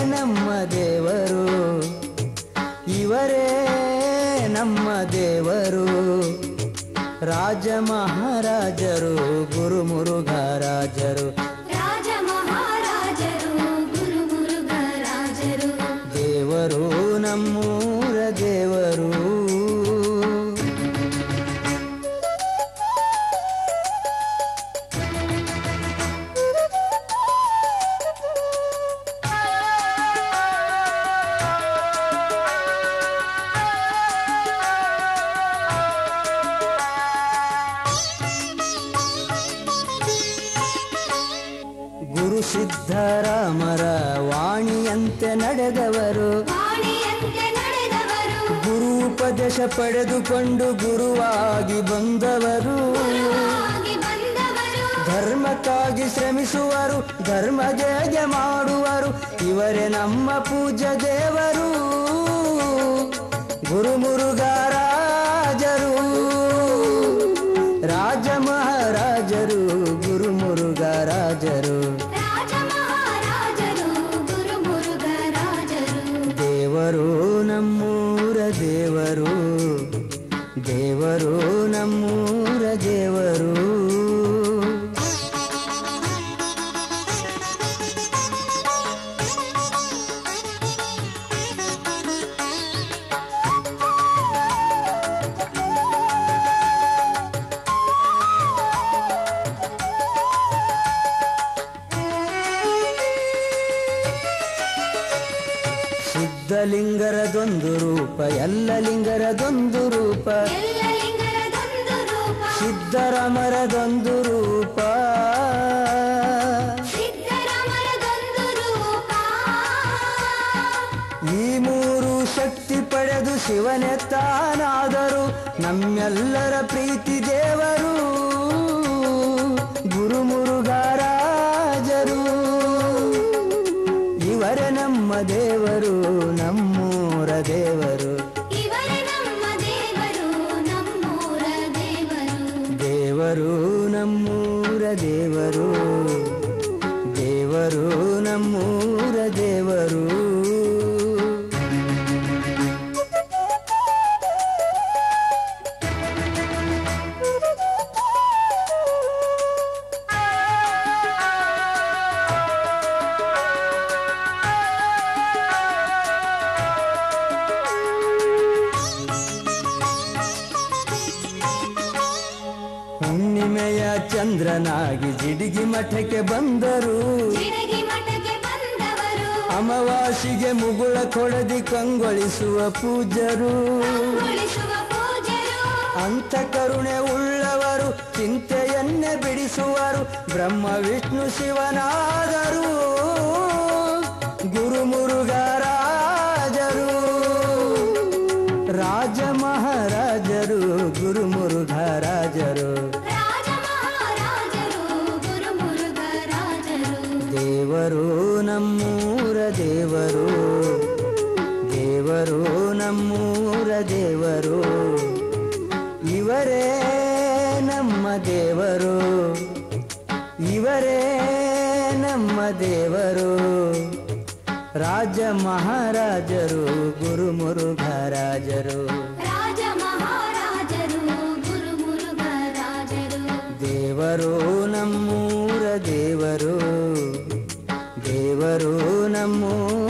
ನಮ್ಮ ದೇವರು ಇವರೇ ನಮ್ಮ ದೇವರು ರಾಜ ಮಹಾರಾಜರು ಗುರು ಮುರುಘರಾಜರು ರಾಜ ಮಹಾರಾಜರು ಗುರು ಮುರುಘರಾಜರು ದೇವರು ನಮ್ಮೂರ ದೇವರು ಗುರು ಸಿದ್ಧರಾಮರ ವಾಣಿಯಂತೆ ನಡೆದವರು ವಾಣಿಯಂತೆ ನಡೆದವರು ಗುರು ಉಪದೇಶ ಪಡೆದುಕೊಂಡು ಗುರುವಾಗಿ ಬಂದವರು ಗುರುವಾಗಿ ಬಂದವರು ಧರ್ಮಕ್ಕಾಗಿ ಶ್ರಮಿಸುವರು ಧರ್ಮ ಜಯ ಮಾಡುವರು ಇವರೇ ನಮ್ಮ ಪೂಜ್ಯ ದೇವರು ಗುರು ಮುರುಘರಾಜರು ರಾಜ ಮಹಾರಾಜರು ಗುರು ಮುರುಘರಾಜರು ರಾಜ ಮಹಾರಾಜರು ಗುರು ಮುರುಘರಾಜರು ದೇವರು ನಮ್ಮೂರ ದೇವರು ದೇವರು ನಮ್ಮೂರ ದೇವರು ಸಿದ್ಧಲಿಂಗರದೊಂದು ರೂಪ ಎಲ್ಲ ಲಿಂಗರದೊಂದು ರೂಪ ಎಲ್ಲ ಲಿಂಗರದೊಂದು ರೂಪ ಸಿದ್ಧರಾಮರದೊಂದು ರೂಪ ಸಿದ್ಧರಾಮರದೊಂದು ರೂಪ ಈ ಮೂರು ಶಕ್ತಿ ಪಡೆದು ಶಿವನೇ ತಾನಾದರು ನಮ್ಮೆಲ್ಲರ ಪ್ರೀತಿ ದೇವರು ಗುರು ಮುರುಘರಾಜರು ಇವರೇ ನಮ್ಮ ದೇವರು ನಮ್ಮೂರ ದೇವರು ಇವರೇ ನಮ್ಮ ದೇವರು ನಮ್ಮೂರ ದೇವರು ದೇವರು ನಮ್ಮೂರ ದೇವರು ದೇವರು ನಮ್ಮೂರ ದೇವರು ಹುಣ್ಣಿಮೆಯ ಚಂದ್ರನಾಗಿ ಜಿಡಿಗಿ ಮಠಕ್ಕೆ ಬಂದರು ಜಿಡಗಿ ಮಠಕ್ಕೆ ಬಂದವರು ಅಮಾವಾಸಿಗೆ ಮುಗುಳ ಕೊಡದಿ ಕಂಗೊಳಿಸುವ ಪೂಜರು ಉಳಿಸುವ ಪೂಜರು ಅಂತ ಕರುಣೆ ಉಳ್ಳವರು ಚಿಂತೆಯನ್ನೇ ಬಿಡಿಸುವರು ಬ್ರಹ್ಮ ವಿಷ್ಣು ಶಿವನಾದರು ಗುರು ಮುರುಘರಾಜರು ರಾಜ ಮಹಾರಾಜರು ಗುರು ಮುರುಘರಾಜರು ರಾಜ ಮಹಾರಾಜರು ಗುರು ಮುರುಘರಾಜರು ದೇವರು ನಮ್ಮೂರ ದೇವರು ದೇವರು ನಮ್ಮೂರ ದೇವರು ಇವರೇ ನಮ್ಮ ದೇವರು ಇವರೇ ನಮ್ಮ ದೇವರು ರಾಜ ಮಹಾರಾಜರು ಗುರು ಮುರುಘರಾಜರು ರಾಜ ಮಹಾರಾಜರು ಗುರು ಮುರುಘರಾಜರು ದೇವರು ನಮ್ಮೂರ ದೇವರು ದೇವರು ನಮ್ಮೂರ